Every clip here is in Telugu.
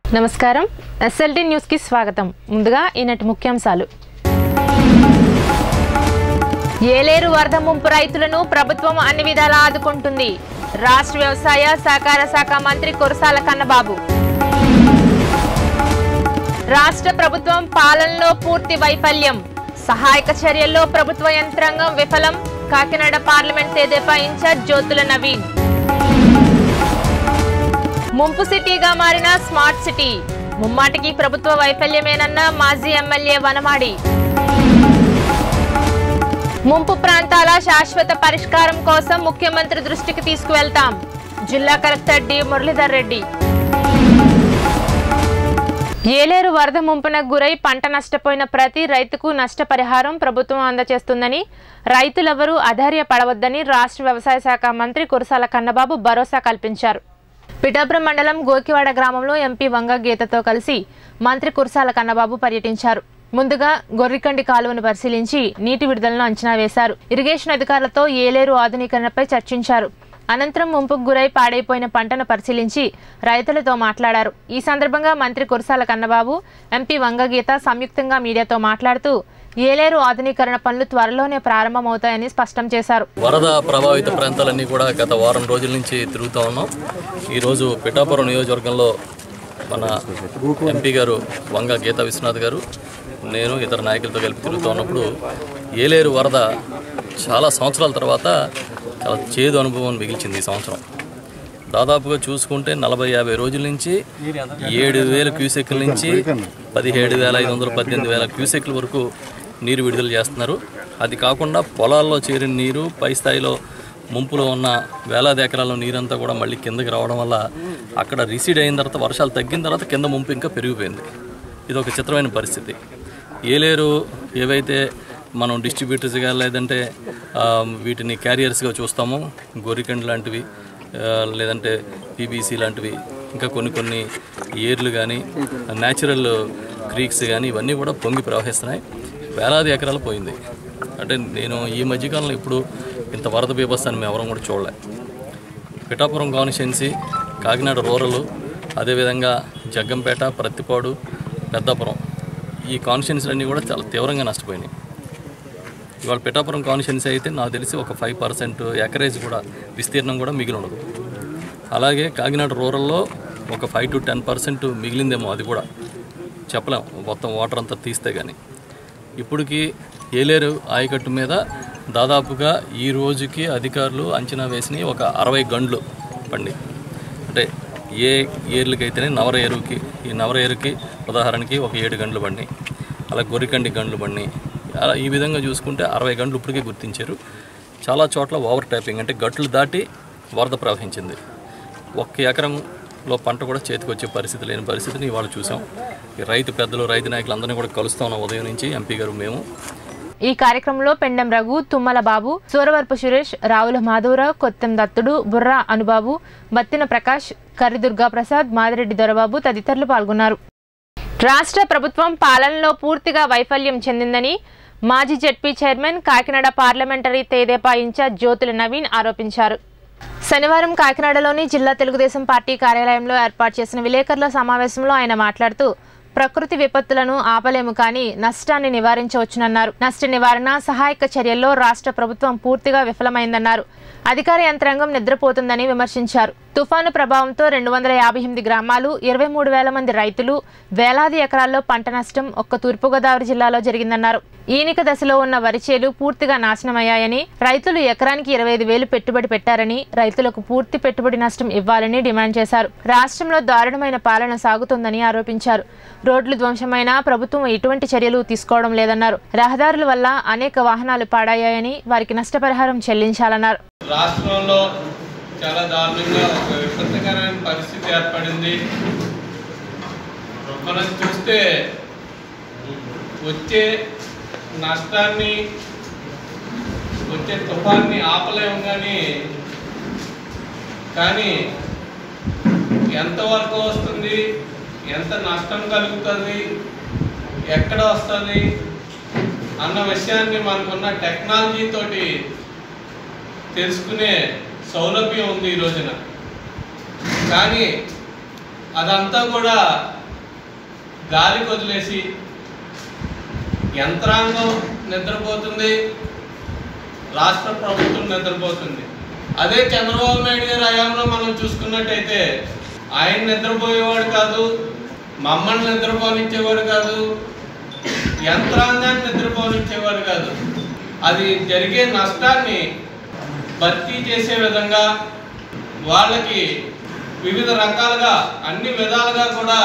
నమస్కారం ఎస్ఎల్టీ న్యూస్కి స్వాగతం ముందుగా ఈనాటి ముఖ్యాంశాలు ఏలేరు వరద ముంపు రైతులను ప్రభుత్వం అన్ని విధాలా ఆదుకుంటుంది రాష్ట్ర వ్యవసాయ సహకార శాఖ మంత్రి కురసాల కన్నబాబు రాష్ట్ర ప్రభుత్వం పాలనలో పూర్తి వైఫల్యం సహాయక చర్యల్లో ప్రభుత్వ యంత్రాంగం విఫలం కాకినాడ పార్లమెంట్ తెదేపా ఇన్ఛార్జ్ జ్యోతుల నవీన్ ముంపు సిటీగా మారిన స్మార్ట్ సిటీ ముమ్మాటికి ప్రభుత్వ వైఫల్యమేనన్న మాజీ ఎమ్మెల్యే వనమాడి ముంపు ప్రాంతాల శాశ్వత పరిష్కారం కోసం ముఖ్యమంత్రి దృష్టికి తీసుకువెళ్తాం జిల్లా కలెక్టర్ డి మురళీధర్ రెడ్డి ఏలేరు వరద ముంపునకు గురై పంట నష్టపోయిన ప్రతి రైతుకు నష్టపరిహారం ప్రభుత్వం అందజేస్తుందని రైతులెవరూ అధైర్యపడవద్దని రాష్ట్ర వ్యవసాయ శాఖ మంత్రి కురసాల కన్నబాబు భరోసా కల్పించారు పిఠాపురం మండలం గోకివాడ గ్రామంలో ఎంపీ వంగ గీతతో కలిసి మంత్రి కురసాల కన్నబాబు పర్యటించారు ముందుగా గొర్రికండి కాలువను పరిశీలించి నీటి విడుదలను అంచనా వేశారు ఇరిగేషన్ అధికారులతో ఏలేరు ఆధునీకరణపై చర్చించారు అనంతరం ముంపుకు గురై పాడైపోయిన పంటను పరిశీలించి రైతులతో మాట్లాడారు ఈ సందర్భంగా మంత్రి కురసాల కన్నబాబు ఎంపీ వంగగీత సంయుక్తంగా మీడియాతో మాట్లాడుతూ ఏలేరు ఆధునీకరణ పనులు త్వరలోనే ప్రారంభమవుతాయని స్పష్టం చేశారు వరద ప్రభావిత ప్రాంతాలన్నీ కూడా గత వారం రోజుల నుంచి తిరుగుతూ ఉన్నాం ఈరోజు పిఠాపురం నియోజకవర్గంలో మన ఎంపీ గారు వంగ గీతా విశ్వనాథ్ గారు నేను ఇతర నాయకులతో కలిపి తిరుగుతూ ఉన్నప్పుడు ఏలేరు వరద చాలా సంవత్సరాల తర్వాత చాలా చేదు అనుభవం మిగిల్చింది ఈ సంవత్సరం దాదాపుగా చూసుకుంటే నలభై యాభై రోజుల నుంచి ఏడు వేల క్యూసెక్ల నుంచి పదిహేడు వేల ఐదు వందల పద్దెనిమిది వేల క్యూసెక్ల వరకు నీరు విడుదల చేస్తున్నారు అది కాకుండా పొలాల్లో చేరిన నీరు పై స్థాయిలో ముంపులో ఉన్న వేలాది ఎకరాల నీరంతా కూడా మళ్ళీ కిందకి రావడం వల్ల అక్కడ రిసీడ్ అయిన తర్వాత వర్షాలు తగ్గిన తర్వాత కింద ముంపు ఇంకా పెరిగిపోయింది ఇది ఒక చిత్రమైన పరిస్థితి ఏలేరు ఏవైతే మనం డిస్ట్రిబ్యూటర్స్గా లేదంటే ఆ, వీటిని క్యారియర్స్గా చూస్తామో గొరికండ్ లాంటివి ఆ, లేదంటే పీబీసీ లాంటివి ఇంకా కొన్ని కొన్ని ఏర్లు కానీ న్యాచురల్ క్రీక్స్ కానీ ఇవన్నీ కూడా పొంగి ప్రవహిస్తున్నాయి వేలాది ఎకరాలు పోయింది అంటే నేను ఈ మధ్యకాలంలో ఇప్పుడు ఇంత వరద బీభత్సాన్ని మేము ఎవరం కూడా చూడలే పిఠాపురం కాన్స్టిట్యున్సీ కాకినాడ రూరల్ అదేవిధంగా జగ్గంపేట ప్రత్తిపాడు పెద్దాపురం ఈ కాన్స్టిట్యున్సీలు అన్నీ కూడా చాలా తీవ్రంగా నష్టపోయినాయి ఇవాళ పిఠాపురం కాన్స్టిట్యున్సీ అయితే నాకు తెలిసి ఒక ఫైవ్ పర్సెంట్ ఎకరేజ్ కూడా విస్తీర్ణం కూడా మిగిలి ఉండదు అలాగే కాకినాడ రూరల్లో ఒక ఫైవ్ టు టెన్ పర్సెంట్ మిగిలిందేమో అది కూడా చెప్పలేం మొత్తం వాటర్ అంతా తీస్తే కానీ ఇప్పటికి ఏలేరు ఆయకట్టు మీద దాదాపుగా ఈ రోజుకి అధికారులు అంచనా వేసినవి ఒక అరవై గండ్లు పండి అంటే ఏ ఏర్లకైతేనే నవర ఎరువుకి ఈ నవర ఎరువుకి ఉదాహరణకి ఒక ఏడు గంటలు పడినాయి అలా గొర్రికండి గంటలు పడినాయి అలా ఈ విధంగా చూసుకుంటే అరవై గంటలు ఇప్పటికే గుర్తించారు చాలా చోట్ల ఓవర్ ట్యాపింగ్ అంటే గట్లు దాటి వరద ప్రవహించింది ఒక్క ఎకరంలో పంట కూడా చేతికి వచ్చే పరిస్థితి లేని పరిస్థితిని ఇవాళ చూసాం ఈ రైతు పెద్దలు రైతు నాయకులు అందరినీ కూడా కలుస్తా ఉన్నాం ఉదయం నుంచి ఎంపీ గారు మేము ఈ కార్యక్రమంలో పెండెం రఘు తుమ్మల బాబు సూరవరపు సురేష్ రావుల మాధవరావు కొత్తెం దత్తుడు బుర్రా అనుబాబు బత్తిన ప్రకాష్ కర్రి దుర్గా ప్రసాద్ మాదిరెడ్డి దొరబాబు తదితరులు పాల్గొన్నారు రాష్ట్ర ప్రభుత్వం పాలనలో పూర్తిగా వైఫల్యం చెందిందని మాజీ జెడ్పీ చైర్మన్ కాకినాడ పార్లమెంటరీ తేదేపా ఇన్ఛార్జ్ జ్యోతుల నవీన్ ఆరోపించారు శనివారం కాకినాడలోని జిల్లా తెలుగుదేశం పార్టీ కార్యాలయంలో ఏర్పాటు చేసిన విలేకరుల సమావేశంలో ఆయన మాట్లాడుతూ ప్రకృతి విపత్తులను ఆపలేము కానీ నష్టాన్ని నివారించవచ్చునన్నారు నష్ట నివారణ సహాయక చర్యల్లో రాష్ట్ర ప్రభుత్వం పూర్తిగా విఫలమైందన్నారు అధికార యంత్రాంగం నిద్రపోతుందని విమర్శించారు తుఫాను ప్రభావంతో రెండు వందల యాభై ఎనిమిది గ్రామాలు ఇరవై మూడు వేల మంది రైతులు వేలాది ఎకరాల్లో పంట నష్టం ఒక్క తూర్పుగోదావరి జిల్లాలో జరిగిందన్నారు ఈనిక దశలో ఉన్న వరి చేలు పూర్తిగా నాశనమయ్యాయని రైతులు ఎకరానికి ఇరవై ఐదు వేలు పెట్టుబడి పెట్టారని రైతులకు పూర్తి పెట్టుబడి నష్టం ఇవ్వాలని డిమాండ్ చేశారు రాష్ట్రంలో దారుణమైన పాలన సాగుతోందని ఆరోపించారు రోడ్లు ధ్వంసమైన ప్రభుత్వం ఎటువంటి చర్యలు తీసుకోవడం లేదన్నారు రహదారుల వల్ల అనేక వాహనాలు పాడయ్యాయని వారికి నష్టపరిహారం చెల్లించాలన్నారు రాష్ట్రంలో చాలా దారుణంగా ఒక విపత్కరమైన పరిస్థితి ఏర్పడింది మనం చూస్తే వచ్చే నష్టాన్ని వచ్చే తుఫాన్ని ఆపలేము కానీ కానీ ఎంతవరకు వస్తుంది ఎంత నష్టం కలుగుతుంది ఎక్కడ వస్తుంది అన్న విషయాన్ని మనకున్న టెక్నాలజీ తోటి తెలుసుకునే సౌలభ్యం ఉంది ఈ రోజున కానీ అదంతా కూడా గాలికి వదిలేసి యంత్రాంగం నిద్రపోతుంది రాష్ట్ర ప్రభుత్వం నిద్రపోతుంది అదే చంద్రబాబు నాయుడు గారి హయాంలో మనం చూసుకున్నట్టయితే ఆయన నిద్రపోయేవాడు కాదు మమ్మల్ని నిద్రపోనిచ్చేవాడు కాదు యంత్రాంగాన్ని నిద్రపోనిచ్చేవాడు కాదు అది జరిగే నష్టాన్ని భర్తీ చేసే విధంగా వాళ్ళకి వివిధ రకాలుగా అన్ని విధాలుగా కూడా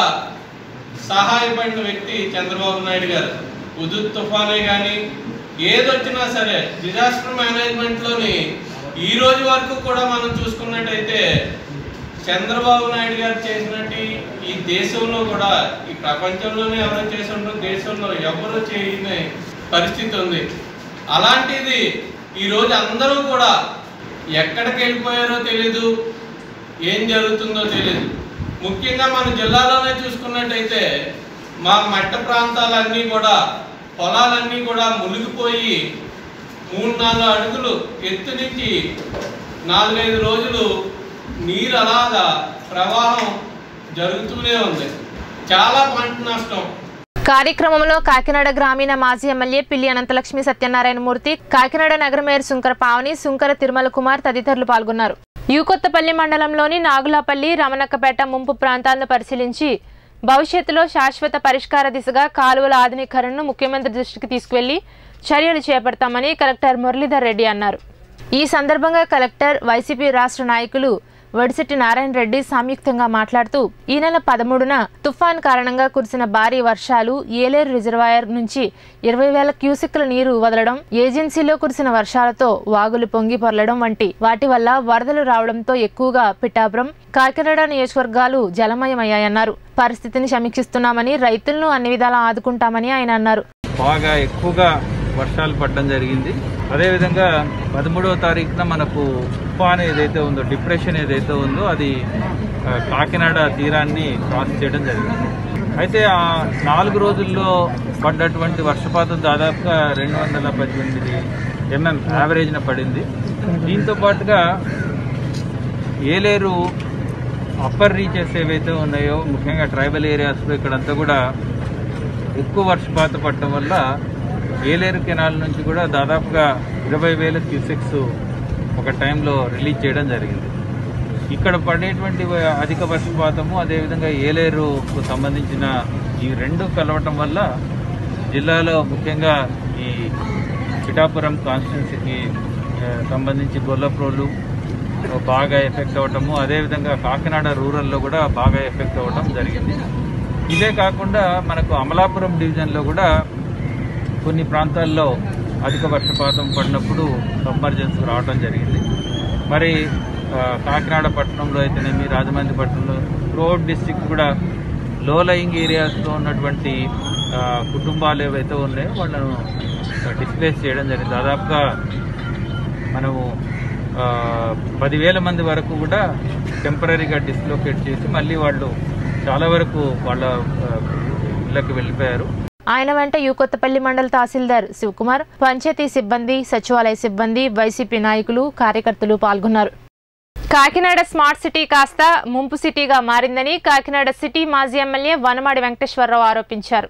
సహాయపడిన వ్యక్తి చంద్రబాబు నాయుడు గారు ఉదుత్ తుఫానే కానీ ఏదొచ్చినా సరే డిజాస్టర్ మేనేజ్మెంట్లోని ఈ రోజు వరకు కూడా మనం చూసుకున్నట్టయితే చంద్రబాబు నాయుడు గారు చేసినట్టు ఈ దేశంలో కూడా ఈ ప్రపంచంలోనే ఎవరు చేసి ఉండరు దేశంలో ఎవరు చేయని పరిస్థితి ఉంది అలాంటిది ఈరోజు అందరూ కూడా ఎక్కడికి వెళ్ళిపోయారో తెలీదు ఏం జరుగుతుందో తెలియదు ముఖ్యంగా మన జిల్లాలోనే చూసుకున్నట్టయితే మా మట్ట ప్రాంతాలన్నీ కూడా పొలాలన్నీ కూడా మునిగిపోయి మూడు నాలుగు అడుగులు ఎత్తు నుంచి నాలుగైదు రోజులు నీరు అలాగా ప్రవాహం జరుగుతూనే ఉంది చాలా పంట నష్టం కార్యక్రమంలో కాకినాడ గ్రామీణ మాజీ ఎమ్మెల్యే పిల్లి అనంతలక్ష్మి సత్యనారాయణమూర్తి కాకినాడ నగర మేయర్ సుంకర పావని సుంకర తిరుమల కుమార్ తదితరులు పాల్గొన్నారు యూకొత్తపల్లి మండలంలోని నాగులాపల్లి రమణక్కపేట ముంపు ప్రాంతాలను పరిశీలించి భవిష్యత్తులో శాశ్వత పరిష్కార దిశగా కాలువల ఆధునీకరణను ముఖ్యమంత్రి దృష్టికి తీసుకువెళ్లి చర్యలు చేపడతామని కలెక్టర్ మురళీధర్ రెడ్డి అన్నారు ఈ సందర్భంగా కలెక్టర్ వైసీపీ రాష్ట్ర నాయకులు వడిశెట్టి నారాయణ రెడ్డి సంయుక్తంగా మాట్లాడుతూ ఈ నెల పదమూడున తుఫాన్ కారణంగా కురిసిన భారీ వర్షాలు ఏలేరు రిజర్వాయర్ నుంచి ఇరవై వేల క్యూసెక్ల నీరు వదలడం ఏజెన్సీలో కురిసిన వర్షాలతో వాగులు పొంగి పొరలడం వంటి వాటి వల్ల వరదలు రావడంతో ఎక్కువగా పిఠాపురం కాకినాడ నియోజకవర్గాలు జలమయమయ్యాయన్నారు పరిస్థితిని సమీక్షిస్తున్నామని రైతులను అన్ని విధాలా ఆదుకుంటామని ఆయన అన్నారు బాగా ఎక్కువగా వర్షాలు పడడం జరిగింది అదేవిధంగా పదమూడవ తారీఖున మనకు తుఫాన్ ఏదైతే ఉందో డిప్రెషన్ ఏదైతే ఉందో అది ఆ, కాకినాడ తీరాన్ని క్రాస్ చేయడం జరిగింది అయితే ఆ నాలుగు రోజుల్లో పడ్డటువంటి వర్షపాతం దాదాపుగా రెండు వందల పద్దెనిమిది ఎంఎం యావరేజ్న పడింది దీంతో పాటుగా ఏలేరు అప్పర్ రీచెస్ ఏవైతే ఉన్నాయో ముఖ్యంగా ట్రైబల్ ఏరియాస్లో ఇక్కడంతా కూడా ఎక్కువ వర్షపాతం పడటం వల్ల ఏలేరు కెనాల్ నుంచి కూడా దాదాపుగా ఇరవై వేల క్యూసెక్స్ ఒక టైంలో రిలీజ్ చేయడం జరిగింది ఇక్కడ పడేటువంటి అధిక వర్షపాతము అదేవిధంగా ఏలేరుకు సంబంధించిన ఈ రెండు కలవటం వల్ల జిల్లాలో ముఖ్యంగా ఈ పిఠాపురం కాన్స్టిట్యున్సీకి ఆ, సంబంధించి గొల్లప్రోలు బాగా ఎఫెక్ట్ అవ్వటము అదేవిధంగా కాకినాడ రూరల్లో కూడా బాగా ఎఫెక్ట్ అవ్వటం జరిగింది ఇదే కాకుండా మనకు అమలాపురం డివిజన్లో కూడా కొన్ని ప్రాంతాల్లో అధిక వర్షపాతం పడినప్పుడు సబ్మర్జెన్స్ రావడం జరిగింది మరి ఆ, కాకినాడ పట్టణంలో అయితేనేమి రాజమండ్రి పట్టణంలో రోడ్ డిస్టిక్ కూడా లో లయింగ్ ఏరియాస్లో ఉన్నటువంటి ఆ, కుటుంబాలు ఏవైతే ఉన్నాయో వాళ్ళను డిస్ప్లేస్ చేయడం జరిగింది దాదాపుగా మనము ఆ, పదివేల మంది వరకు కూడా టెంపరీగా డిస్లోకేట్ చేసి మళ్ళీ వాళ్ళు చాలా వరకు వాళ్ళ ఆ, ఇళ్ళకి వెళ్ళిపోయారు ఆయన వెంట యూకొత్తపల్లి మండల తహసీల్దార్ శివకుమార్ పంచాయతీ సిబ్బంది సచివాలయ సిబ్బంది వైసీపీ నాయకులు కార్యకర్తలు పాల్గొన్నారు కాకినాడ స్మార్ట్ సిటీ కాస్త ముంపు సిటీగా మారిందని కాకినాడ సిటీ మాజీ ఎమ్మెల్యే వనమాడి వెంకటేశ్వరరావు ఆరోపించారు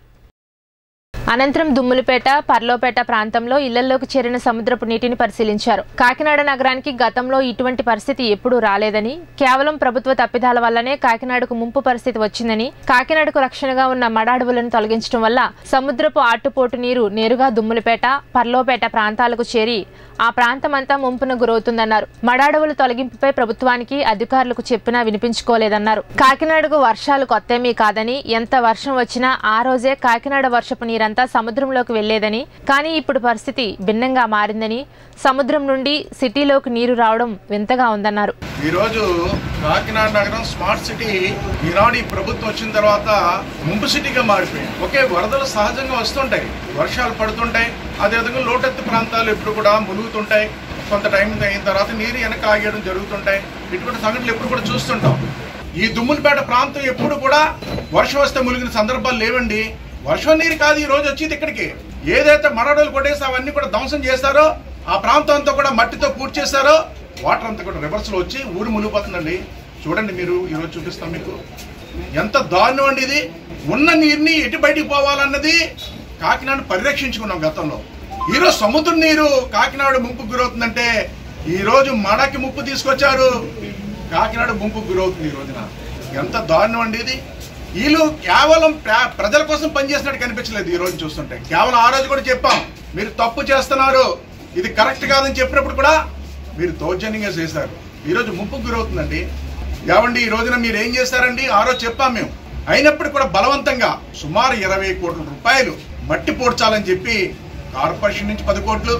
అనంతరం దుమ్ములపేట పర్లోపేట ప్రాంతంలో ఇళ్లలోకి చేరిన సముద్రపు నీటిని పరిశీలించారు కాకినాడ నగరానికి గతంలో ఇటువంటి పరిస్థితి ఎప్పుడూ రాలేదని కేవలం ప్రభుత్వ తప్పిదాల వల్లనే కాకినాడకు ముంపు పరిస్థితి వచ్చిందని కాకినాడకు రక్షణగా ఉన్న మడాడువులను తొలగించడం వల్ల సముద్రపు ఆటుపోటు నీరు నేరుగా దుమ్ములపేట పర్లోపేట ప్రాంతాలకు చేరి ఆ ప్రాంతమంతా ముంపున గురవుతుందన్నారు మడాడవుల తొలగింపుపై ప్రభుత్వానికి అధికారులకు చెప్పినా వినిపించుకోలేదన్నారు కాకినాడకు వర్షాలు కొత్తేమీ కాదని ఎంత వర్షం వచ్చినా ఆ రోజే కాకినాడ వర్షపు నీరంతా సముద్రంలోకి వెళ్లేదని కానీ ఇప్పుడు పరిస్థితి భిన్నంగా మారిందని సముద్రం నుండి సిటీలోకి నీరు రావడం వింతగా ఉందన్నారు ఈరోజు కాకినాడ నగరం స్మార్ట్ సిటీ ఈనాడు ఈ ప్రభుత్వం వచ్చిన తర్వాత ముంపు సిటీగా మారిపోయింది ఒకే వరదలు సహజంగా వస్తుంటాయి వర్షాలు పడుతుంటాయి అదేవిధంగా లోటెత్తు ప్రాంతాలు ఎప్పుడు కూడా మునుగుతుంటాయి కొంత టైం అయిన తర్వాత నీరు వెనక ఆగేయడం జరుగుతుంటాయి ఇటువంటి సంఘటనలు ఎప్పుడు కూడా చూస్తుంటాం ఈ దుమ్ములపేట ప్రాంతం ఎప్పుడు కూడా వర్షం వస్తే మునిగిన సందర్భాలు లేవండి వర్షం నీరు కాదు ఈ రోజు వచ్చేది ఇక్కడికి ఏదైతే మరడలు కొట్టేసి అవన్నీ కూడా ధ్వంసం చేస్తారో ఆ ప్రాంతం అంతా కూడా మట్టితో పూర్తి చేశారో వాటర్ అంతా కూడా రివర్స్ లో వచ్చి ఊరు మునిగిపోతుందండి చూడండి మీరు ఈరోజు చూపిస్తాం మీకు ఎంత దారుణం అండి ఇది ఉన్న నీరుని ఎటు బయటికి పోవాలన్నది కాకినాడ పరిరక్షించుకున్నాం గతంలో ఈరోజు సముద్ర నీరు కాకినాడ ముంపుకు గురవుతుందంటే ఈ రోజు మడకి ముప్పు తీసుకొచ్చారు కాకినాడ ముంపుకు గురవుతుంది ఈ రోజున ఎంత దారుణం అండి ఇది వీళ్ళు కేవలం ప్ర- ప్రజల కోసం పనిచేసినట్టు కనిపించలేదు ఈ రోజు చూస్తుంటే కేవలం ఆ రోజు కూడా చెప్పాం మీరు తప్పు చేస్తున్నారు ఇది కరెక్ట్ కాదని చెప్పినప్పుడు కూడా మీరు దౌర్జన్యంగా చేశారు ఈ రోజు ముంపుకు గురవుతుందండి ఏమండి ఈ రోజున మీరు ఏం చేశారండి ఆ రోజు చెప్పాం మేము అయినప్పటికీ కూడా బలవంతంగా సుమారు ఇరవై కోట్ల రూపాయలు మట్టి పూడ్చాలని చెప్పి కార్పొరేషన్ నుంచి పది కోట్లు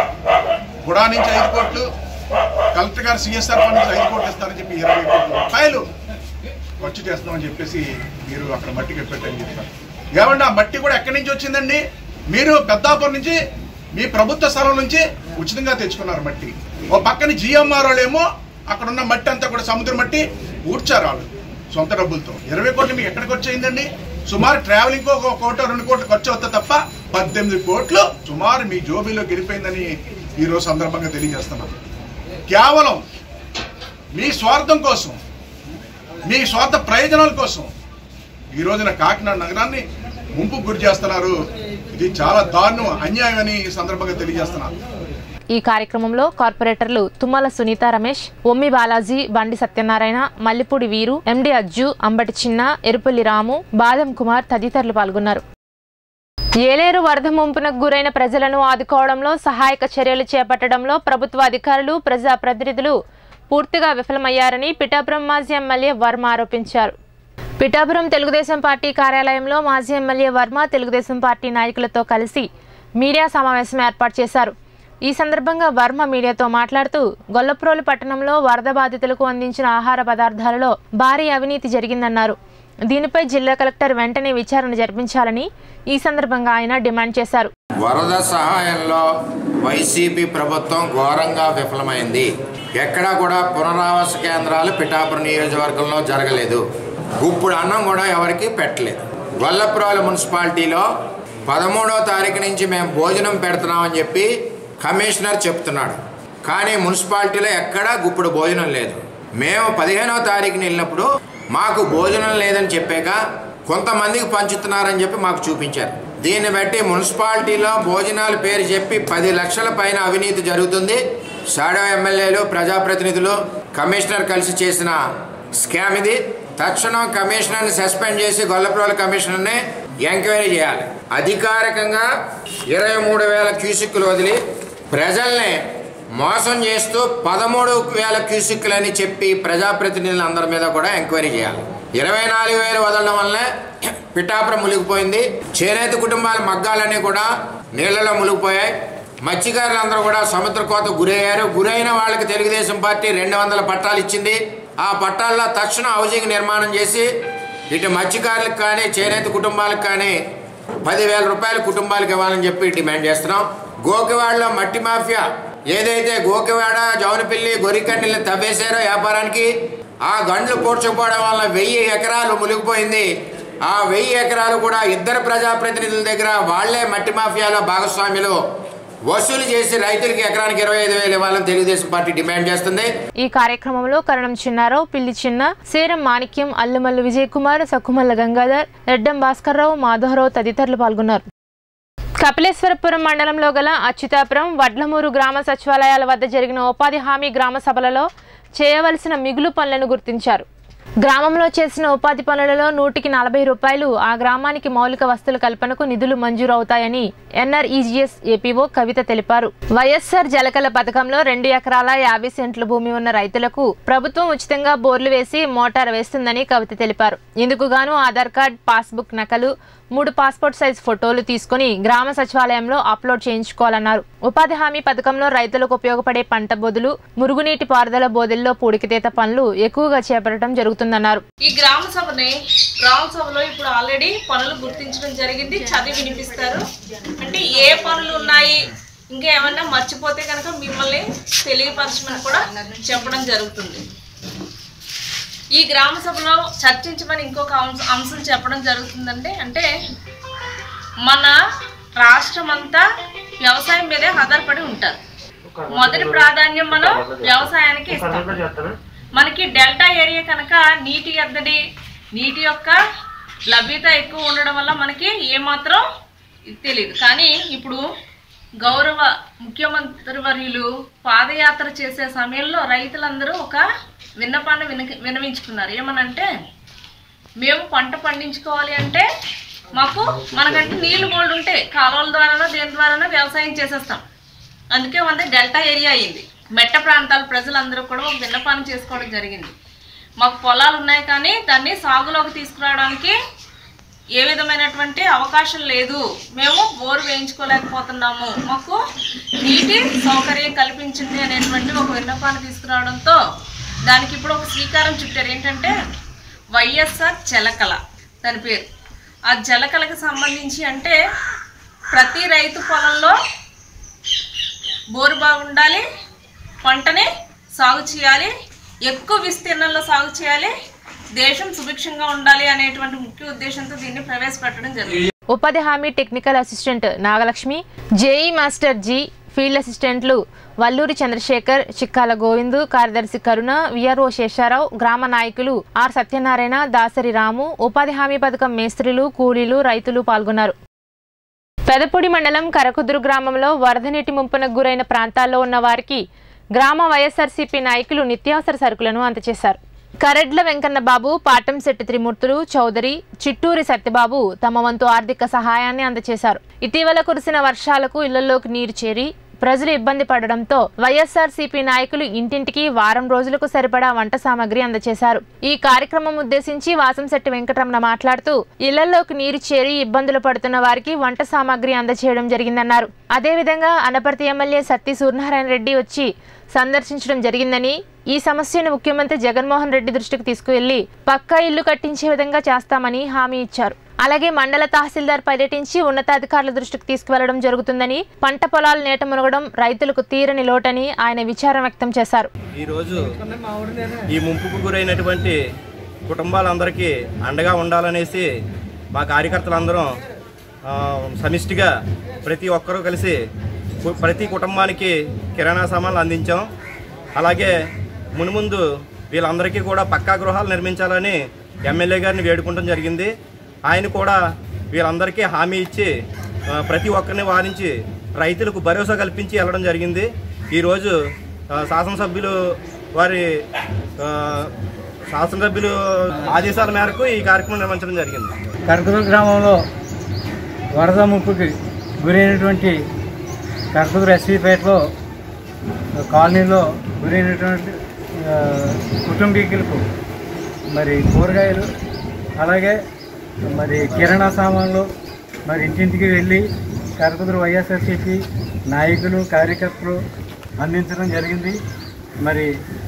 గుడా నుంచి ఐదు కోట్లు కలెక్టర్ గారు సిఎస్ఆర్ ఫండ్ నుంచి ఐదు కోట్లు ఇస్తారని చెప్పి ఇరవై కోట్ల రూపాయలు ఖర్చు చేస్తున్నామని చెప్పేసి మీరు అక్కడ మట్టికి పెట్టని చెప్పారు ఏమండి ఆ మట్టి కూడా ఎక్కడి నుంచి వచ్చిందండి మీరు పెద్దాపురం నుంచి మీ ప్రభుత్వ స్థలం నుంచి ఉచితంగా తెచ్చుకున్నారు మట్టి ఓ పక్కన జిఎంఆర్ వాళ్ళేమో అక్కడ ఉన్న మట్టి అంతా కూడా సముద్ర మట్టి ఊడ్చారు వాళ్ళు సొంత డబ్బులతో ఇరవై కోట్లు మీకు ఎక్కడికి వచ్చేయిందండి సుమారు ట్రావెలింగ్ ఒక కోట రెండు కోట్లు ఖర్చు అవుతా తప్ప పద్దెనిమిది కోట్లు సుమారు మీ జోబీలో గెలిపోయిందని ఈ రోజు సందర్భంగా తెలియజేస్తున్నాను కేవలం మీ స్వార్థం కోసం మీ స్వార్థ ప్రయోజనాల కోసం ఈ రోజున కాకినాడ నగరాన్ని ముంపు గురి చేస్తున్నారు ఇది చాలా దారుణం అన్యాయం అని ఈ సందర్భంగా తెలియజేస్తున్నాను ఈ కార్యక్రమంలో కార్పొరేటర్లు తుమ్మల సునీత రమేష్ ఒమ్మి బాలాజీ బండి సత్యనారాయణ మల్లిపూడి వీరు ఎండి అజ్జు అంబటి చిన్న ఎరుపల్లి రాము బాదం కుమార్ తదితరులు పాల్గొన్నారు ఏలేరు వరద ముంపునకు గురైన ప్రజలను ఆదుకోవడంలో సహాయక చర్యలు చేపట్టడంలో ప్రభుత్వ అధికారులు ప్రజా ప్రతినిధులు పూర్తిగా విఫలమయ్యారని పిఠాపురం మాజీ ఎమ్మెల్యే వర్మ ఆరోపించారు పిఠాపురం తెలుగుదేశం పార్టీ కార్యాలయంలో మాజీ ఎమ్మెల్యే వర్మ తెలుగుదేశం పార్టీ నాయకులతో కలిసి మీడియా సమావేశం ఏర్పాటు చేశారు ఈ సందర్భంగా వర్మ మీడియాతో మాట్లాడుతూ గొల్లప్రోలు పట్టణంలో వరద బాధితులకు అందించిన ఆహార పదార్థాలలో భారీ అవినీతి జరిగిందన్నారు దీనిపై జిల్లా కలెక్టర్ వెంటనే విచారణ జరిపించాలని ఈ సందర్భంగా ఆయన డిమాండ్ చేశారు వరద సహాయంలో వైసీపీ ప్రభుత్వం ఘోరంగా విఫలమైంది ఎక్కడా కూడా పునరావాస కేంద్రాలు పిఠాపురం నియోజకవర్గంలో జరగలేదు గుప్పుడు అన్నం కూడా ఎవరికి పెట్టలేదు గొల్లపురాల మున్సిపాలిటీలో పదమూడో తారీఖు నుంచి మేము భోజనం పెడుతున్నామని చెప్పి కమిషనర్ చెప్తున్నాడు కానీ మున్సిపాలిటీలో ఎక్కడా గుప్పుడు భోజనం లేదు మేము పదిహేనవ తారీఖున వెళ్ళినప్పుడు మాకు భోజనం లేదని చెప్పాక కొంతమందికి పంచుతున్నారని చెప్పి మాకు చూపించారు దీన్ని బట్టి మున్సిపాలిటీలో భోజనాల పేరు చెప్పి పది లక్షల పైన అవినీతి జరుగుతుంది షాడో ఎమ్మెల్యేలు ప్రజాప్రతినిధులు కమిషనర్ కలిసి చేసిన స్కామ్ ఇది తక్షణం కమిషనర్ని సస్పెండ్ చేసి గొల్లప్రోల కమిషనర్ని ఎంక్వైరీ చేయాలి అధికారికంగా ఇరవై మూడు వేల క్యూసిక్లు వదిలి ప్రజల్ని మోసం చేస్తూ పదమూడు వేల క్యూసిక్లని చెప్పి ప్రజాప్రతినిధులు అందరి మీద కూడా ఎంక్వైరీ చేయాలి ఇరవై నాలుగు వేలు వదలడం వల్లనే పిఠాపురం మునిగిపోయింది చేనేత కుటుంబాల మగ్గాలన్నీ కూడా నీళ్లలో మునిగిపోయాయి మత్స్యకారులందరూ కూడా సముద్ర కోత గురయ్యారు గురైన వాళ్ళకి తెలుగుదేశం పార్టీ రెండు వందల పట్టాలు ఇచ్చింది ఆ పట్టాల్లో తక్షణం హౌసింగ్ నిర్మాణం చేసి ఇటు మత్స్యకారులకు కానీ చేనేత కుటుంబాలకు కానీ పదివేల రూపాయలు కుటుంబాలకు ఇవ్వాలని చెప్పి డిమాండ్ చేస్తున్నాం గోకివాడలో మట్టి మాఫియా ఏదైతే గోకివాడ జౌనపిల్లి గొరికండిల్ని తవ్వేశారో వ్యాపారానికి ఆ గండ్లు పూడ్చకపోవడం వల్ల వెయ్యి ఎకరాలు మునిగిపోయింది ఆ వెయ్యి ఎకరాలు కూడా ఇద్దరు ప్రజాప్రతినిధుల దగ్గర వాళ్లే మట్టి మాఫియాలో భాగస్వాములు వసూలు చేసి రైతులకి ఎకరానికి ఇరవై ఐదు వేలు ఇవ్వాలని తెలుగుదేశం పార్టీ డిమాండ్ చేస్తుంది ఈ కార్యక్రమంలో కరణం చిన్నారావు పిల్లి చిన్న సేరం మాణిక్యం అల్లుమల్లు విజయ్ కుమార్ సక్కుమల్ల గంగాధర్ రెడ్డం భాస్కర్రావు మాధవరావు తదితరులు పాల్గొన్నారు కపిలేశ్వరపురం మండలంలో గల అచ్యుతాపురం వడ్లమూరు గ్రామ సచివాలయాల వద్ద జరిగిన ఉపాధి హామీ గ్రామ సభలలో చేయవలసిన మిగులు పనులను గుర్తించారు గ్రామంలో చేసిన ఉపాధి పనులలో నూటికి నలభై రూపాయలు ఆ గ్రామానికి మౌలిక వస్తువుల కల్పనకు నిధులు మంజూరు అవుతాయని ఎన్ఆర్ఈజీఎస్ ఏపీఓ కవిత తెలిపారు వైఎస్ఆర్ జలకల పథకంలో రెండు ఎకరాల యాభై సెంట్ల భూమి ఉన్న రైతులకు ప్రభుత్వం ఉచితంగా బోర్లు వేసి మోటార్ వేస్తుందని కవిత తెలిపారు ఇందుకు గాను ఆధార్ కార్డ్ పాస్బుక్ నకలు మూడు పాస్పోర్ట్ సైజ్ ఫోటోలు తీసుకుని గ్రామ సచివాలయంలో అప్లోడ్ చేయించుకోవాలన్నారు ఉపాధి హామీ పథకంలో రైతులకు ఉపయోగపడే పంట బోధులు మురుగునీటి పారుదల బోధెల్లో పూడికితీత పనులు ఎక్కువగా చేపట్టడం జరుగుతుందన్నారు ఈ గ్రామ సభని గ్రామ సభలో ఇప్పుడు ఆల్రెడీ పనులు గుర్తించడం జరిగింది చదివి వినిపిస్తారు అంటే ఏ పనులు ఉన్నాయి ఇంకా ఏమన్నా మర్చిపోతే కనుక మిమ్మల్ని తెలియపరచమని కూడా చెప్పడం జరుగుతుంది ఈ గ్రామ సభలో చర్చించమని ఇంకొక అంశ అంశం చెప్పడం జరుగుతుందంటే అంటే మన రాష్ట్రం అంతా వ్యవసాయం మీదే ఆధారపడి ఉంటారు మొదటి ప్రాధాన్యం మనం వ్యవసాయానికి ఇస్తాం మనకి డెల్టా ఏరియా కనుక నీటి ఎద్దడి నీటి యొక్క లభ్యత ఎక్కువ ఉండడం వల్ల మనకి ఏమాత్రం తెలియదు కానీ ఇప్పుడు గౌరవ ముఖ్యమంత్రి వర్యులు పాదయాత్ర చేసే సమయంలో రైతులందరూ ఒక విన్నపాన్ని విన వినవించుకున్నారు ఏమనంటే మేము పంట పండించుకోవాలి అంటే మాకు మనకంటే నీళ్లు గోల్డ్ ఉంటే కాలువల ద్వారానో దేని ద్వారానో వ్యవసాయం చేసేస్తాం అందుకే మనది డెల్టా ఏరియా అయింది మెట్ట ప్రాంతాల ప్రజలందరూ కూడా ఒక విన్నపాన్ని చేసుకోవడం జరిగింది మాకు పొలాలు ఉన్నాయి కానీ దాన్ని సాగులోకి తీసుకురావడానికి ఏ విధమైనటువంటి అవకాశం లేదు మేము బోరు వేయించుకోలేకపోతున్నాము మాకు నీటి సౌకర్యం కల్పించింది అనేటువంటి ఒక విన్నపాన్ని తీసుకురావడంతో దానికి ఇప్పుడు ఒక శ్రీకారం చుట్టారు ఏంటంటే వైఎస్ఆర్ జలకళ దాని పేరు ఆ జలకళకి సంబంధించి అంటే ప్రతి రైతు పొలంలో బోరు బాగుండాలి పంటని సాగు చేయాలి ఎక్కువ విస్తీర్ణంలో సాగు చేయాలి దేశం సుభిక్షంగా ఉండాలి అనేటువంటి ముఖ్య ఉద్దేశంతో దీన్ని ప్రవేశపెట్టడం జరిగింది ఉపాధి హామీ technical assistant Nagalakshmi JE master G field అసిస్టెంట్లు వల్లూరి చంద్రశేఖర్ చిక్కాల గోవిందు కార్యదర్శి కరుణ విఆర్ఓ శేషారావు గ్రామ నాయకులు ఆర్ సత్యనారాయణ దాసరి రాము ఉపాధి హామీ పథకం మేస్త్రీలు కూలీలు రైతులు పాల్గొన్నారు పెదపొడి మండలం కరకుదురు గ్రామంలో వరద నీటి ముంపునకు గురైన ప్రాంతాల్లో ఉన్న వారికి గ్రామ వైఎస్ఆర్సీపీ నాయకులు నిత్యావసర సరుకులను అందజేశారు కరెడ్ల వెంకన్న బాబు పాటంశెట్టి త్రిమూర్తులు చౌదరి చిట్టూరి సత్యబాబు తమ వంతు ఆర్థిక సహాయాన్ని అందజేశారు ఇటీవల కురిసిన వర్షాలకు ఇళ్లలోకి నీరు చేరి ప్రజలు ఇబ్బంది పడడంతో వైఎస్ఆర్సీపీ నాయకులు ఇంటింటికి వారం రోజులకు సరిపడా వంట సామాగ్రి అందజేశారు ఈ కార్యక్రమం ఉద్దేశించి వాసంశెట్టి వెంకటరమణ మాట్లాడుతూ ఇళ్లలోకి నీరు చేరి ఇబ్బందులు పడుతున్న వారికి వంట సామాగ్రి అందజేయడం జరిగిందన్నారు అదేవిధంగా అనపర్తి ఎమ్మెల్యే సత్తి సూర్యనారాయణ రెడ్డి వచ్చి సందర్శించడం జరిగిందని ఈ సమస్యను ముఖ్యమంత్రి జగన్మోహన్ రెడ్డి దృష్టికి తీసుకువెళ్లి పక్కా ఇల్లు కట్టించే విధంగా చేస్తామని హామీ ఇచ్చారు అలాగే మండల తహసీల్దార్ పర్యటించి ఉన్నతాధికారుల దృష్టికి తీసుకువెళ్లడం జరుగుతుందని పంట పొలాలు నేట మునగడం రైతులకు తీరని లోటని ఆయన విచారం వ్యక్తం చేశారు ఈరోజు ఈ ముంపుకు గురైనటువంటి కుటుంబాలందరికీ అండగా ఉండాలనేసి మా కార్యకర్తలందరం ఆ, సమిష్టిగా ప్రతి ఒక్కరూ కలిసి కు- ప్రతి కుటుంబానికి కిరాణా సామాన్లు అందించాం అలాగే మునుముందు వీళ్ళందరికీ కూడా పక్కా గృహాలు నిర్మించాలని ఎమ్మెల్యే గారిని వేడుకోవడం జరిగింది ఆయన కూడా వీళ్ళందరికీ హామీ ఇచ్చి ఆ, ప్రతి ఒక్కరిని వారించి రైతులకు భరోసా కల్పించి వెళ్ళడం జరిగింది ఈరోజు ఆ, శాసనసభ్యులు వారి ఆ, శాసనసభ్యులు ఆదేశాల మేరకు ఈ కార్యక్రమం నిర్వహించడం జరిగింది కర్కదూరు గ్రామంలో వరద ముప్పుకి గురైనటువంటి కర్కదూరు ఎస్వీపేటలో కాలనీలో గురైనటువంటి ఆ, కుటుంబీకులకు మరి కూరగాయలు అలాగే మరి కిరాణా సామాన్లు మరి ఇంటింటికి వెళ్ళి కరకుదురు వైఎస్ఆర్సీపీ నాయకులు కార్యకర్తలు అందించడం జరిగింది మరి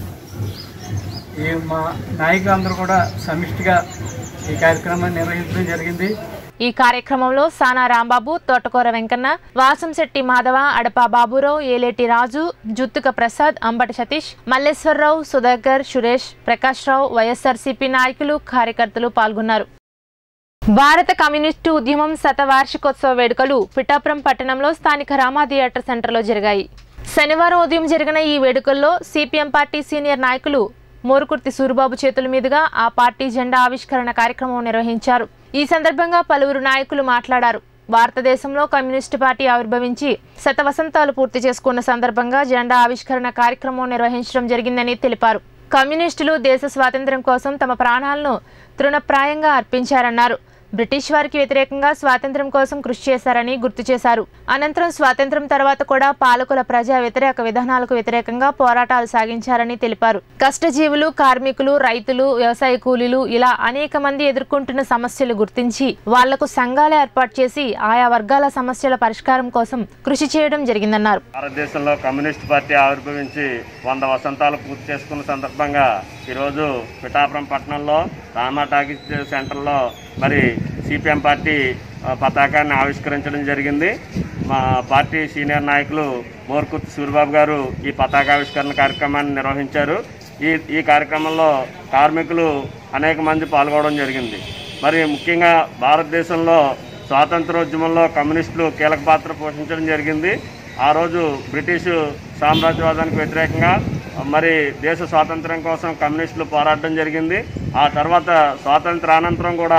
ఈ మా నాయకులందరూ కూడా సమిష్టిగా ఈ కార్యక్రమాన్ని నిర్వహించడం జరిగింది ఈ కార్యక్రమంలో సానా రాంబాబు తోటకూర వెంకన్న వాసంశెట్టి మాధవ అడపా బాబురావు ఏలేటి రాజు జుత్తుక ప్రసాద్ అంబటి సతీష్ మల్లేశ్వరరావు సుధాకర్ సురేష్ ప్రకాష్ రావు వైఎస్ఆర్సీపీ నాయకులు కార్యకర్తలు పాల్గొన్నారు భారత కమ్యూనిస్టు ఉద్యమం శతవార్షికోత్సవ వేడుకలు పిఠాపురం పట్టణంలో స్థానిక రామా థియేటర్ సెంటర్లో జరిగాయి శనివారం ఉదయం జరిగిన ఈ వేడుకల్లో సిపిఎం పార్టీ సీనియర్ నాయకులు మోరుకుర్తి సూరిబాబు చేతుల మీదుగా ఆ పార్టీ జెండా ఆవిష్కరణ కార్యక్రమం నిర్వహించారు ఈ సందర్భంగా పలువురు నాయకులు మాట్లాడారు భారతదేశంలో కమ్యూనిస్టు పార్టీ ఆవిర్భవించి శత వసంతాలు పూర్తి చేసుకున్న సందర్భంగా జెండా ఆవిష్కరణ కార్యక్రమం నిర్వహించడం జరిగిందని తెలిపారు కమ్యూనిస్టులు దేశ స్వాతంత్ర్యం కోసం తమ ప్రాణాలను తృణప్రాయంగా అర్పించారన్నారు బ్రిటిష్ వారికి వ్యతిరేకంగా స్వాతంత్ర్యం కోసం కృషి చేశారని గుర్తు చేశారు అనంతరం స్వాతంత్ర్యం తర్వాత కూడా పాలకుల ప్రజా వ్యతిరేక విధానాలకు వ్యతిరేకంగా పోరాటాలు సాగించారని తెలిపారు కష్టజీవులు కార్మికులు రైతులు వ్యవసాయ కూలీలు ఇలా అనేక మంది ఎదుర్కొంటున్న సమస్యలు గుర్తించి వాళ్లకు సంఘాలు ఏర్పాటు చేసి ఆయా వర్గాల సమస్యల పరిష్కారం కోసం కృషి చేయడం జరిగిందన్నారు భారతదేశంలో కమ్యూనిస్ట్ పార్టీ ఆవిర్భవించి వంద వసంతాలు పూర్తి చేసుకున్న సందర్భంగా ఈరోజు పిఠాపురం పట్టణంలో రామా టాకీస్ సెంటర్లో మరి సిపిఎం పార్టీ ఆ, పతాకాన్ని ఆవిష్కరించడం జరిగింది మా పార్టీ సీనియర్ నాయకులు మోర్కుత్ సూరిబాబు గారు ఈ పతాకావిష్కరణ కార్యక్రమాన్ని నిర్వహించారు ఈ ఈ కార్యక్రమంలో కార్మికులు అనేక మంది పాల్గొనడం జరిగింది మరి ముఖ్యంగా భారతదేశంలో స్వాతంత్రోద్యమంలో కమ్యూనిస్టులు కీలక పాత్ర పోషించడం జరిగింది ఆ రోజు బ్రిటిషు సామ్రాజ్యవాదానికి వ్యతిరేకంగా మరి దేశ స్వాతంత్ర్యం కోసం కమ్యూనిస్టులు పోరాడడం జరిగింది ఆ తర్వాత స్వాతంత్రానంతరం కూడా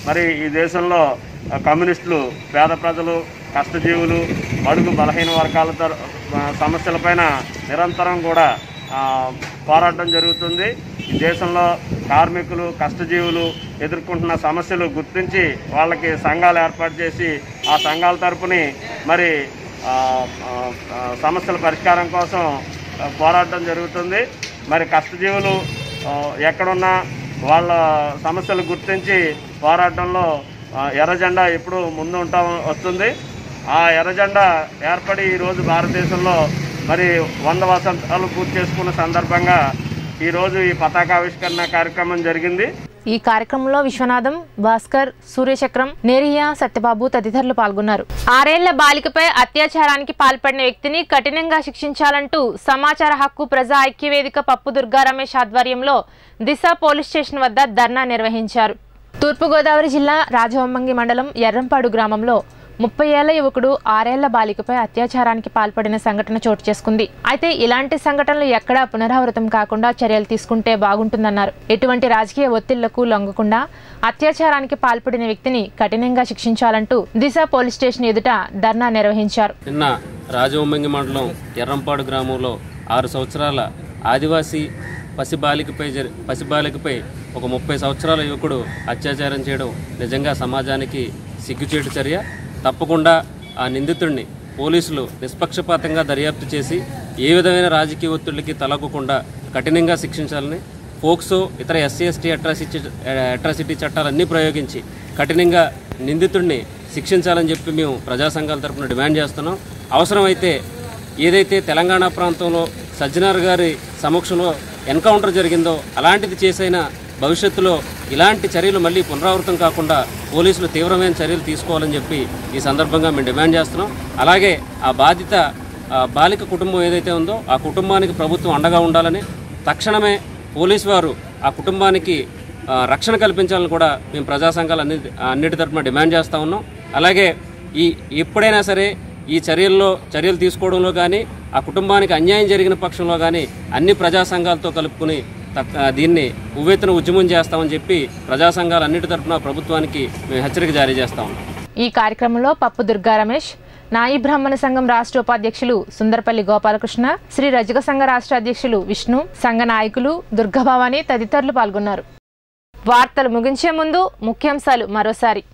మరి ఈ దేశంలో ఆ, కమ్యూనిస్టులు పేద ప్రజలు కష్టజీవులు బడుగు బలహీన వర్గాల తర ఆ, సమస్యలపైన నిరంతరం కూడా ఆ, పోరాటం జరుగుతుంది ఈ దేశంలో కార్మికులు కష్టజీవులు ఎదుర్కొంటున్న సమస్యలు గుర్తించి వాళ్ళకి సంఘాలు ఏర్పాటు చేసి ఆ సంఘాల తరపుని మరి ఆ, ఆ, ఆ, సమస్యల పరిష్కారం కోసం ఆ, పోరాటం జరుగుతుంది మరి కష్టజీవులు ఆ, ఎక్కడున్నా వాళ్ళ సమస్యలు గుర్తించి పోరాటంలో ఆ, ఎర్ర జెండా ఎప్పుడు ముందు ఉంటా వస్తుంది ఆ ఎర్ర జెండా ఏర్పడి ఈరోజు భారతదేశంలో మరి వంద వసంతాలు పూర్తి చేసుకున్న సందర్భంగా ఈరోజు ఈ పతాకావిష్కరణ కార్యక్రమం జరిగింది ఈ కార్యక్రమంలో విశ్వనాథం భాస్కర్ సూర్యచక్రం నేరియా సత్యబాబు తదితరులు పాల్గొన్నారు ఆరేళ్ల బాలికపై అత్యాచారానికి పాల్పడిన వ్యక్తిని కఠినంగా శిక్షించాలంటూ సమాచార హక్కు ప్రజా ఐక్యవేదిక పప్పు దుర్గా రమేష్ ఆధ్వర్యంలో దిశ పోలీస్ స్టేషన్ వద్ద ధర్నా నిర్వహించారు తూర్పుగోదావరి జిల్లా రాజవొమ్మంగి మండలం ఎర్రంపాడు గ్రామంలో ముప్పై ఏళ్ల యువకుడు ఆరేళ్ల బాలికపై అత్యాచారానికి పాల్పడిన సంఘటన చోటు చేసుకుంది అయితే ఇలాంటి సంఘటనలు ఎక్కడా పునరావృతం కాకుండా చర్యలు తీసుకుంటే బాగుంటుందన్నారు ఎటువంటి రాజకీయ ఒత్తిళ్లకు లొంగకుండా అత్యాచారానికి పాల్పడిన వ్యక్తిని కఠినంగా శిక్షించాలంటూ దిశ పోలీస్ స్టేషన్ ఎదుట ధర్నా నిర్వహించారు నిన్న రాజవొమ్మంగి మండలం ఎర్రంపాడు గ్రామంలో ఆరు సంవత్సరాల ఆదివాసీ పసిబాలికపై జరి పసిబాలికపై ఒక ముప్పై సంవత్సరాల యువకుడు అత్యాచారం చేయడం నిజంగా సమాజానికి సిగ్గుచేటు చర్య తప్పకుండా ఆ నిందితుడిని పోలీసులు నిష్పక్షపాతంగా దర్యాప్తు చేసి ఏ విధమైన రాజకీయ ఒత్తిడికి తలగకుండా కఠినంగా శిక్షించాలని పోక్సో ఇతర ఎస్సీ ఎస్టీ అట్రాసిటీ అట్రాసిటీ చట్టాలన్నీ ప్రయోగించి కఠినంగా నిందితుడిని శిక్షించాలని చెప్పి మేము ప్రజా సంఘాల తరపున డిమాండ్ చేస్తున్నాం అవసరమైతే ఏదైతే తెలంగాణ ప్రాంతంలో సజ్జనార్ గారి సమక్షంలో ఎన్కౌంటర్ జరిగిందో అలాంటిది చేసైనా భవిష్యత్తులో ఇలాంటి చర్యలు మళ్ళీ పునరావృతం కాకుండా పోలీసులు తీవ్రమైన చర్యలు తీసుకోవాలని చెప్పి ఈ సందర్భంగా మేము డిమాండ్ చేస్తున్నాం అలాగే ఆ బాధిత ఆ బాలిక కుటుంబం ఏదైతే ఉందో ఆ కుటుంబానికి ప్రభుత్వం అండగా ఉండాలని తక్షణమే పోలీసు వారు ఆ కుటుంబానికి ఆ, రక్షణ కల్పించాలని కూడా మేము ప్రజా సంఘాలు అన్ని అన్నిటి తరఫున డిమాండ్ చేస్తూ ఉన్నాం అలాగే ఈ ఎప్పుడైనా సరే ఈ చర్యల్లో చర్యలు తీసుకోవడంలో కానీ ఆ కుటుంబానికి అన్యాయం జరిగిన పక్షంలో కానీ అన్ని ప్రజా సంఘాలతో కలుపుకుని తక్- ఆ, దీన్ని ఉవ్వెత్తున ఉద్యమం చేస్తామని చెప్పి ప్రజా సంఘాలు అన్నిటి తరఫున ప్రభుత్వానికి మేము హెచ్చరిక జారీ చేస్తా ఉన్నాం ఈ కార్యక్రమంలో పప్పు దుర్గా రమేష్ నాయి బ్రాహ్మణ సంఘం రాష్ట్ర ఉపాధ్యక్షులు సుందరపల్లి గోపాలకృష్ణ శ్రీ రజక సంఘ రాష్ట్ర అధ్యక్షులు విష్ణు సంఘ నాయకులు దుర్గాభవాని తదితరులు పాల్గొన్నారు వార్తలు ముగించే ముందు ముఖ్యాంశాలు మరోసారి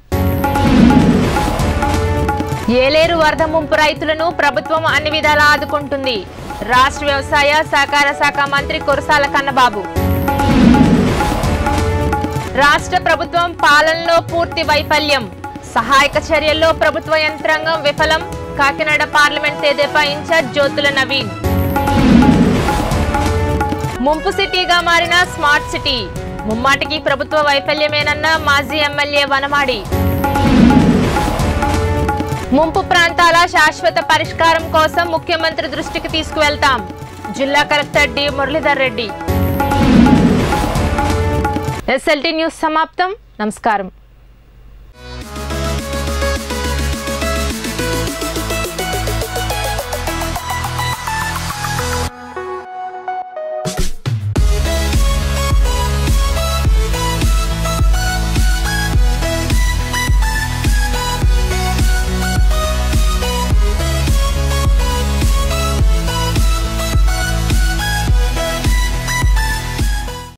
ఏలేరు వరద ముంపు రైతులను ప్రభుత్వం అన్ని విధాలా ఆదుకుంటుంది రాష్ట్ర వ్యవసాయ సహకార శాఖ మంత్రి కురసాల కన్నబాబు రాష్ట్ర ప్రభుత్వం పాలనలో పూర్తి వైఫల్యం సహాయక చర్యల్లో ప్రభుత్వ యంత్రాంగం విఫలం కాకినాడ పార్లమెంట్ తెదేపా ఇన్ఛార్జ్ జ్యోతుల నవీన్ ముంపు సిటీగా మారిన స్మార్ట్ సిటీ ముమ్మాటికి ప్రభుత్వ వైఫల్యమేనన్న మాజీ ఎమ్మెల్యే వనమాడి ముంపు ప్రాంతాల శాశ్వత పరిష్కారం కోసం ముఖ్యమంత్రి దృష్టికి తీసుకువెళ్తాం జిల్లా collector D Muralidhar Reddy SLT news సమాప్తం నమస్కారం